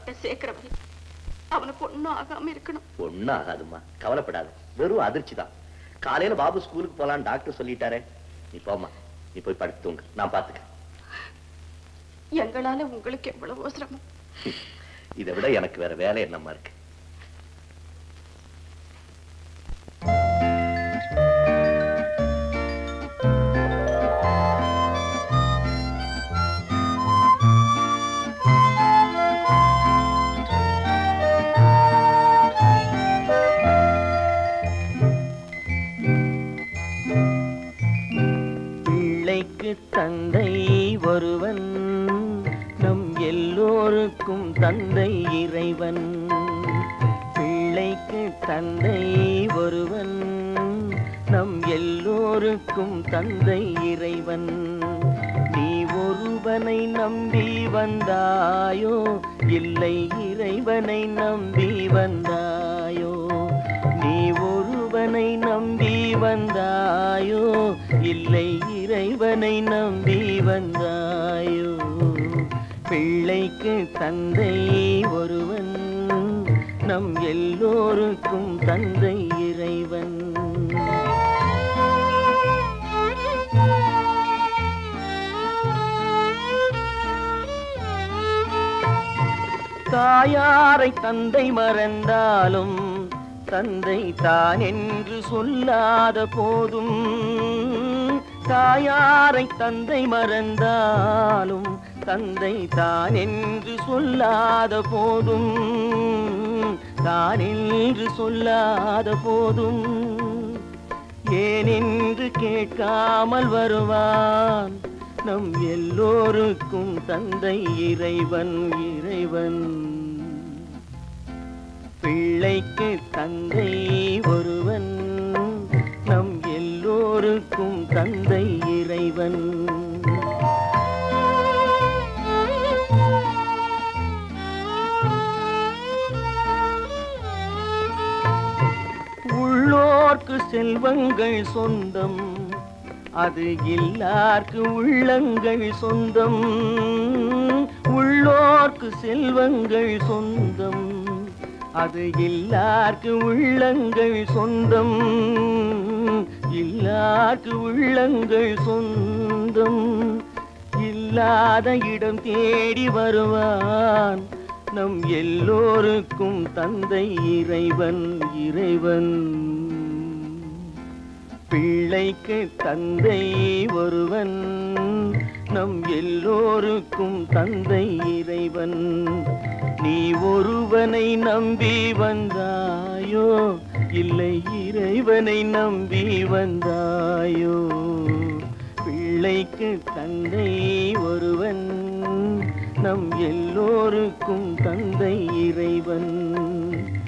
சேர்க்கிறவரை அவனுக்கு ஒண்ணும் ஆகாம இருக்கணும் ஒண்ணும் ஆகாதும்மா கவலைப்படாத வெறும் அதிர்ச்சி தான் காலையில பாபு ஸ்கூலுக்கு போலாம் டாக்டர் சொல்லிட்டாரே நீ போம்மா நீ போய் படுத்து தூங்கு நான் பாத்துக்கிறேன் எங்களால உங்களுக்கு எவ்வளவோ சிரமம் இதை விட எனக்கு வேற வேலை என்னம்மா இருக்கு பிள்ளைக்கு தந்தை ஒருவன் நம் எல்லோருக்கும் தந்தை இறைவன் பிள்ளைக்கு தந்தை ஒருவன் நம் எல்லோருக்கும் தந்தை இறைவன் நீ ஒருவனை நம்பி வந்தாயோ இல்லை இறைவனை நம்பி வந்தாயோ நீ ஒருவனை நம்பி வந்தாயோ இல்லை இறைவனை நம்பி வந்தாயோ பிள்ளைக்கு தந்தை ஒருவன் நம் எல்லோருக்கும் தந்தை இறைவன் தாயாரை தந்தை மறந்தாலும் தந்தை தான் என்று சொல்லாத போதும் தாயாரை தந்தை மறந்தாலும் தந்தை தான் என்று சொல்லாத போதும் தான் என்று சொல்லாத போதும் ஏனென்று கேட்காமல் வருவான் நம் எல்லோருக்கும் தந்தை இறைவன் இறைவன் பிள்ளைக்கு தந்தை ஒருவன் நம் எல்லோருக்கும் தந்தை இறைவன் உள்ளோர்க்கு செல்வங்கள் சொந்தம் அது இல்லார்க்கு உள்ளங்கள் சொந்தம் உள்ளோர்க்கு செல்வங்கள் சொந்தம் அது இல்லார்க்கு உள்ளங்கள் சொந்தம் இல்லார்க்கு உள்ளங்கள் சொந்தம் இல்லாத இடம் தேடி வருவான் நம் எல்லோருக்கும் தந்தை இறைவன் இறைவன் பிள்ளைக்கு தந்தை ஒருவன் நம் எல்லோருக்கும் தந்தை இறைவன் நீ ஒருவனை நம்பி வந்தாயோ இல்லை இறைவனை நம்பி வந்தாயோ பிள்ளைக்கு தந்தை ஒருவன் நம் எல்லோருக்கும் தந்தை இறைவன்